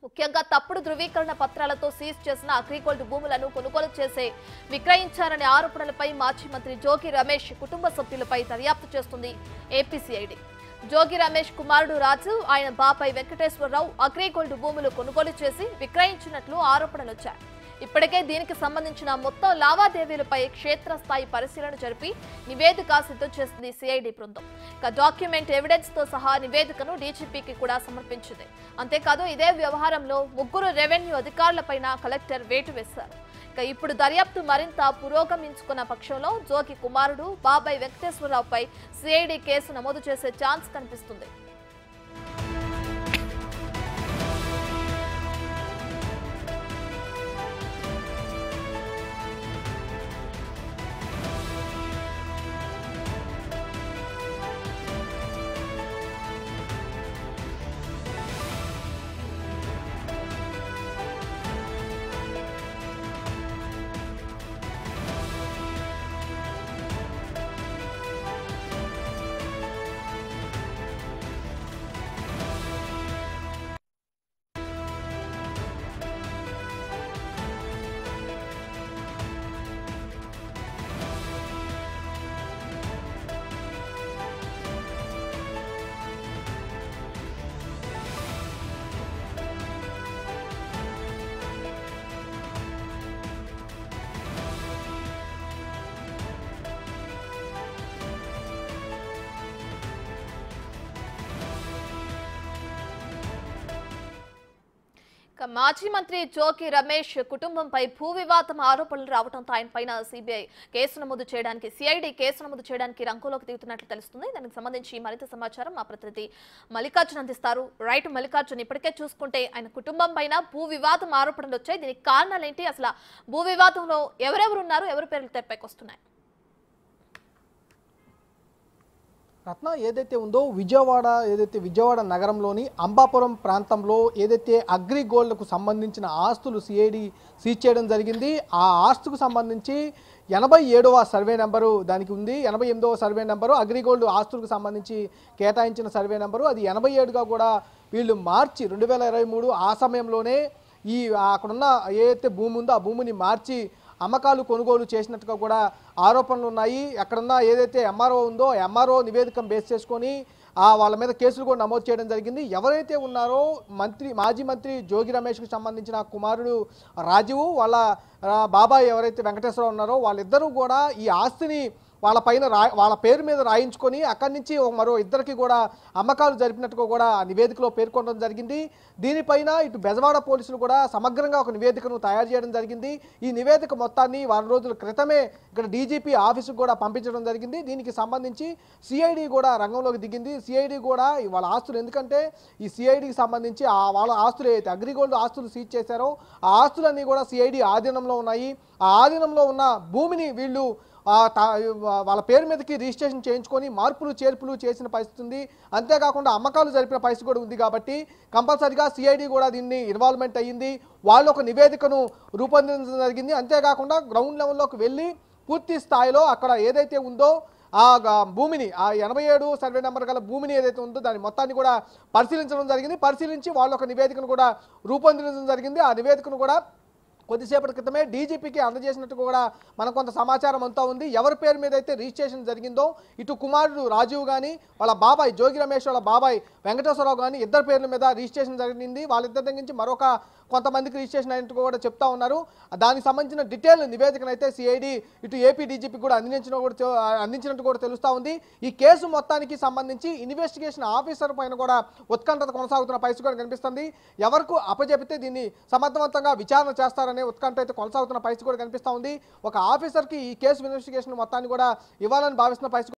ముఖ్యంగా తప్పుడు ధృవీకరణ పత్రాలతో సీజ్ చేసిన అగ్రిగోల్డ్ భూములను కొనుగోలు చేసే విక్రయించారనే ఆరోపణలపై మాజీ మంత్రి జోగి రమేష్ కుటుంబ సభ్యులపై దర్యాప్తు చేస్తుంది ఏపీసీఐడి జోగి రమేష్ కుమారుడు రాజు ఆయన బాపై వెంకటేశ్వరరావు అగ్రిగోల్డ్ భూములు కొనుగోలు చేసి విక్రయించినట్లు ఆరోపణలు వచ్చాయి ఇప్పటికే దీనికి సంబంధించిన మొత్తం లావాదేవీలపై క్షేత్రస్థాయి పరిశీలన జరిపి నివేదిక సిద్ధం చేసింది సిఐడి బృందం ఇక డాక్యుమెంట్ ఎవిడెన్స్ తో సహా నివేదికను డీజీపీకి కూడా సమర్పించింది అంతేకాదు ఇదే వ్యవహారంలో ముగ్గురు రెవెన్యూ అధికారులపైన కలెక్టర్ వేటు వేశారు ఇక ఇప్పుడు దర్యాప్తు మరింత పురోగమించుకున్న పక్షంలో జోగి కుమారుడు బాబాయ్ వెంకటేశ్వరరావుపై సిఐడి కేసు నమోదు చేసే ఛాన్స్ కనిపిస్తుంది ఇక మాజీ మంత్రి జోకి రమేష్ కుటుంబంపై భూ వివాదం ఆరోపణలు రావడంతో ఆయన పైన సిబిఐ కేసు నమోదు చేయడానికి సిఐడి కేసు నమోదు చేయడానికి రంగంలోకి దిగుతున్నట్లు తెలుస్తుంది దానికి సంబంధించి మరింత సమాచారం మా ప్రతినిధి మల్లికార్జున్ అందిస్తారు రైట్ మల్లికార్జున్ ఇప్పటికే చూసుకుంటే ఆయన కుటుంబం పైన భూ వివాదం ఆరోపణలు వచ్చాయి దీనికి కారణాలు ఏంటి అసలు భూ వివాదంలో ఎవరెవరు ఉన్నారు ఎవరి పేర్లు తెరపైకి వస్తున్నాయి రత్న ఏదైతే ఉందో విజయవాడ ఏదైతే విజయవాడ నగరంలోని అంబాపురం ప్రాంతంలో ఏదైతే అగ్రి గోల్డ్కు సంబంధించిన ఆస్తులు సిఐడి సీజ్ చేయడం జరిగింది ఆ ఆస్తుకు సంబంధించి ఎనభై ఏడవ సర్వే నెంబరు దానికి ఉంది ఎనభై ఎనిమిదవ సర్వే నెంబరు అగ్రిగోల్డ్ ఆస్తులకు సంబంధించి కేటాయించిన సర్వే నెంబరు అది ఎనభై ఏడుగా కూడా వీళ్ళు మార్చి రెండు వేల ఇరవై మూడు ఆ సమయంలోనే ఈ అక్కడున్న ఏదైతే భూమి ఉందో ఆ భూమిని మార్చి అమ్మకాలు కొనుగోలు చేసినట్టుగా కూడా ఆరోపణలు ఉన్నాయి ఎక్కడున్న ఏదైతే ఎంఆర్ఓ ఉందో ఎంఆర్ఓ నివేదికను బేస్ చేసుకొని ఆ వాళ్ళ మీద కేసులు కూడా నమోదు చేయడం జరిగింది ఎవరైతే ఉన్నారో మంత్రి మాజీ మంత్రి జోగి రమేష్కి సంబంధించిన కుమారుడు రాజీవ్ వాళ్ళ ఆ, బాబాయ్ ఎవరైతే వెంకటేశ్వరరావు ఉన్నారో వాళ్ళిద్దరూ కూడా ఈ ఆస్తిని వాళ్ళ పైన రా వాళ్ళ పేరు మీద రాయించుకొని అక్కడి నుంచి ఒక మరో ఇద్దరికి కూడా అమ్మకాలు జరిపినట్టుగా కూడా ఆ నివేదికలో పేర్కొనడం జరిగింది దీనిపైన ఇటు బెజవాడ పోలీసులు కూడా సమగ్రంగా ఒక నివేదికను తయారు చేయడం జరిగింది ఈ నివేదిక మొత్తాన్ని వారం రోజుల క్రితమే ఇక్కడ డీజీపీ ఆఫీసుకు కూడా పంపించడం జరిగింది దీనికి సంబంధించి సిఐడి కూడా రంగంలోకి దిగింది సిఐడి కూడా ఈ వాళ్ళ ఆస్తులు ఎందుకంటే ఈ సిఐడికి సంబంధించి ఆ వాళ్ళ ఆస్తులు ఏదైతే అగ్రిగోల్డ్ ఆస్తులు సీజ్ చేశారో ఆ ఆస్తులన్నీ కూడా సిఐడి ఆధీనంలో ఉన్నాయి ఆ ఆధీనంలో ఉన్న భూమిని వీళ్ళు ఆ తా- వాళ్ళ పేరు మీదకి రిజిస్ట్రేషన్ చేయించుకొని మార్పులు చేర్పులు చేసిన పరిస్థితి ఉంది అంతేకాకుండా అమ్మకాలు జరిపిన పరిస్థితి కూడా ఉంది కాబట్టి కంపల్సరిగా సిఐడి కూడా దీన్ని ఇన్వాల్వ్మెంట్ అయ్యింది వాళ్ళు ఒక నివేదికను రూపొందించడం జరిగింది అంతేకాకుండా గ్రౌండ్ లెవెల్లోకి వెళ్ళి పూర్తి స్థాయిలో అక్కడ ఏదైతే ఉందో ఆ గ- భూమిని ఆ ఎనభై ఏడు సర్వే నెంబర్ గల భూమిని ఏదైతే ఉందో దాని మొత్తాన్ని కూడా పరిశీలించడం జరిగింది పరిశీలించి వాళ్ళు ఒక నివేదికను కూడా రూపొందించడం జరిగింది ఆ నివేదికను కూడా కొద్దిసేపటి క్రితమే డీజీపీకి అందజేసినట్టు కూడా మనకు కొంత సమాచారం అంతా ఉంది ఎవరి పేరు మీద అయితే రిజిస్ట్రేషన్ జరిగిందో ఇటు కుమారుడు రాజీవ్ కానీ వాళ్ళ బాబాయ్ జోగి రమేష్ వాళ్ళ బాబాయ్ వెంకటేశ్వరరావు కానీ ఇద్దరు పేర్ల మీద రిజిస్ట్రేషన్ జరిగింది వాళ్ళిద్దరి దగ్గర నుంచి మరొక కొంతమందికి రిజిస్ట్రేషన్ అయినట్టు కూడా చెప్తా ఉన్నారు దానికి సంబంధించిన డీటెయిల్ నివేదికను అయితే సిఐడి ఇటు ఏపీ డీజీపీ కూడా అందించిన కూడా తె- అందించినట్టు కూడా తెలుస్తా ఉంది ఈ కేసు మొత్తానికి సంబంధించి ఇన్వెస్టిగేషన్ ఆఫీసర్ పైన కూడా ఉత్కంఠత కొనసాగుతున్న పరిస్థితి కూడా కనిపిస్తుంది ఎవరికి అప్పచెపితే దీన్ని సమర్థవంతంగా విచారణ చేస్తారనే ఉత్కంఠ అయితే కొనసాగుతున్న పరిస్థితి కూడా కనిపిస్తా ఉంది ఒక ఆఫీసర్కి ఈ కేసు ఇన్వెస్టిగేషన్ మొత్తాన్ని కూడా ఇవ్వాలని భావిస్తున్న పరిస్థితి